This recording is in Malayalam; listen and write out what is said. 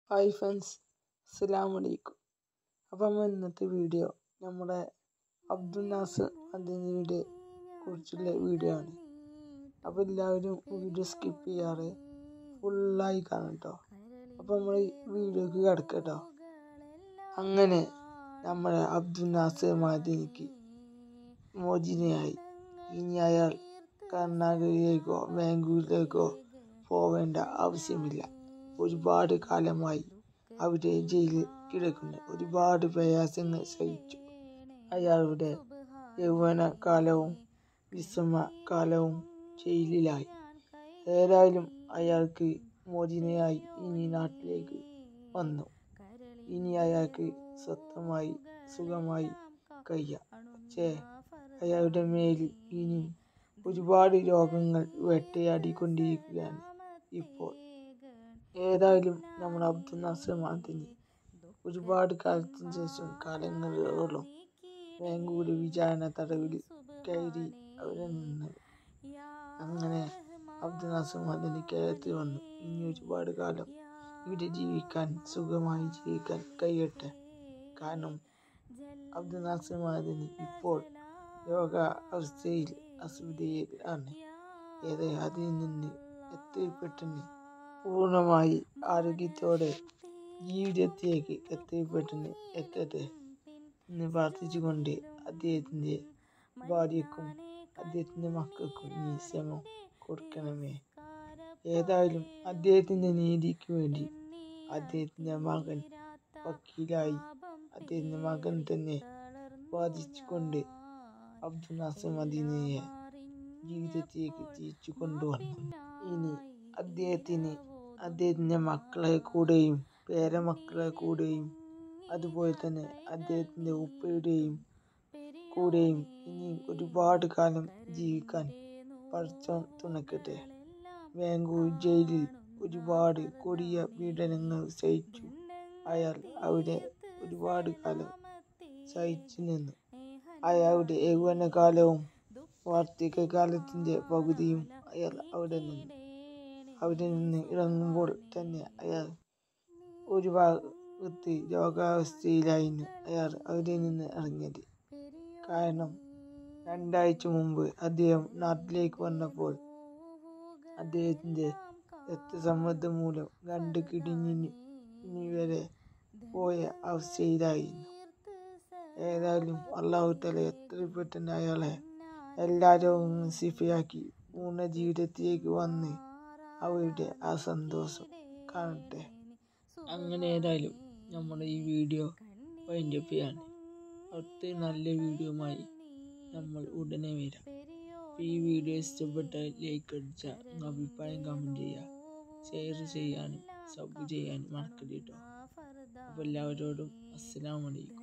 ഹായ് ഫ്രണ്ട്സ് അസ്സലാമു അലൈക്കും അപ്പം നമ്മൾ ഇന്നത്തെ വീഡിയോ നമ്മുടെ അബ്ദുൽ നാസർ അതിനെ കുറിച്ചുള്ള വീഡിയോ ആണ് അപ്പോൾ എല്ലാവരും വീഡിയോ സ്കിപ്പ് ചെയ്യാറ് ഫുള്ളായി കാണും കേട്ടോ അപ്പോൾ നമ്മൾ ഈ വീഡിയോക്ക് കിടക്കാം കേട്ടോ അങ്ങനെ നമ്മുടെ അബ്ദുൽ നാസർ മാദിനിക്ക് മോചിതയായി ഇനി അയാൾ കർണാടകയിലേക്കോ ബാംഗ്ലൂരിലേക്കോ പോവേണ്ട ആവശ്യമില്ല ഒരുപാട് കാലമായി അവിടെ ജയിലിൽ കിടക്കുന്നു ഒരുപാട് പ്രയാസങ്ങൾ സഹിച്ചു അയാളുടെ യൗവന കാലവും വിശ്രമ കാലവും ജയിലിലായി ഏതായാലും അയാൾക്ക് മോചിതയായി ഇനി നാട്ടിലേക്ക് വന്നു ഇനി അയാൾക്ക് സ്വസ്ഥമായി സുഖമായി കഴിയാം പക്ഷേ അയാളുടെ മേലിൽ ഇനിയും ഒരുപാട് രോഗങ്ങൾ വേട്ടയാടിക്കൊണ്ടിരിക്കുകയാണ് ഇപ്പോൾ ഏതായാലും നമ്മുടെ അബ്ദുൽ നാസർ മാദിനി ഒരുപാട് കാലത്തിന് ശേഷം കാലങ്ങളോളം ബാംഗ്ലൂർ വിചാരണ തടവിൽ കയറി അവിടെ നിന്ന് അങ്ങനെ അബ്ദുൽ നാസർ മാദിനി കേരളത്തിൽ വന്നു ഇനി ഒരുപാട് കാലം ഇവിടെ ജീവിക്കാൻ സുഖമായി ജീവിക്കാൻ കഴിയട്ടെ കാരണം അബ്ദുൽ നാസർ മാദിനി ഇപ്പോൾ രോഗ അവസ്ഥയിൽ അസുവിധയിൽ ആണ് ഏത് അതിൽ നിന്ന് എത്തിപ്പെട്ടെന്ന് പൂർണ്ണമായി ആരോഗ്യത്തോടെ ജീവിതത്തിലേക്ക് എത്തിപ്പെട്ടെന്ന് എത്തട്ടെ എന്ന് പ്രാർത്ഥിച്ചുകൊണ്ട് അദ്ദേഹത്തിൻ്റെ ഭാര്യക്കും അദ്ദേഹത്തിൻ്റെ മക്കൾക്കും നീ ശ്രമം കൊടുക്കണമേ ഏതായാലും അദ്ദേഹത്തിൻ്റെ നീതിക്ക് വേണ്ടി അദ്ദേഹത്തിൻ്റെ മകൻ വക്കീലായി അദ്ദേഹത്തിൻ്റെ മകൻ തന്നെ വാദിച്ചുകൊണ്ട് അബ്ദുൽ നാസർ മദീനയെ ജീവിതത്തിലേക്ക് തിരിച്ചു കൊണ്ടുവന്നു ഇനി അദ്ദേഹത്തിന് അദ്ദേഹത്തിൻ്റെ മക്കളെ കൂടെയും പേരമക്കളെ കൂടെയും അതുപോലെ തന്നെ അദ്ദേഹത്തിൻ്റെ ഉപ്പയുടെയും കൂടെയും ഇനി ഒരുപാട് കാലം ജീവിക്കാൻ പഠിച്ചോൻ തുണക്കട്ടെ ബാംഗ്ലൂർ ജയിലിൽ ഒരുപാട് കൊടിയ പീഡനങ്ങൾ സഹിച്ചു അയാൾ അവിടെ ഒരുപാട് കാലം സഹിച്ചു നിന്നു അയാളുടെ യൗവനകാലവും വാർദ്ധക്യകാലത്തിൻ്റെ പകുതിയും അയാൾ അവിടെ നിന്നു അവിടെ നിന്ന് ഇറങ്ങുമ്പോൾ തന്നെ അയാൾ ഒരു ഭാഗത്ത് രോഗാവസ്ഥയിലായിരുന്നു അയാൾ അവിടെ നിന്ന് ഇറങ്ങിയത് കാരണം രണ്ടാഴ്ച മുമ്പ് അദ്ദേഹം നാട്ടിലേക്ക് വന്നപ്പോൾ അദ്ദേഹത്തിൻ്റെ രക്തസമ്മർദ്ദം മൂലം രണ്ട് കിഡ്നി വരെ പോയ അവസ്ഥയിലായിരുന്നു ഏതായാലും അള്ളാഹു തല എത്ര പെട്ടെന്ന് അയാളെ എല്ലാ രോഗങ്ങളും സിഫയാക്കി പൂർണ്ണ ജീവിതത്തിലേക്ക് വന്ന് അവരുടെ ആ സന്തോഷം കാണട്ടെ അങ്ങനെ ഏതായാലും നമ്മുടെ ഈ വീഡിയോ വൈൻഡപ്പ് ചെയ്യാണ് അടുത്ത നല്ല വീഡിയോയുമായി നമ്മൾ ഉടനെ വരാം ഈ വീഡിയോ ഇഷ്ടപ്പെട്ടാൽ ലൈക്ക് അടിച്ചാൽ അഭിപ്രായം കമൻറ്റ് ചെയ്യുക ഷെയർ ചെയ്യാനും സബ് ചെയ്യാനും മറക്കരുത് കേട്ടോ അപ്പോൾ എല്ലാവരോടും അസ്സലാമലൈക്കും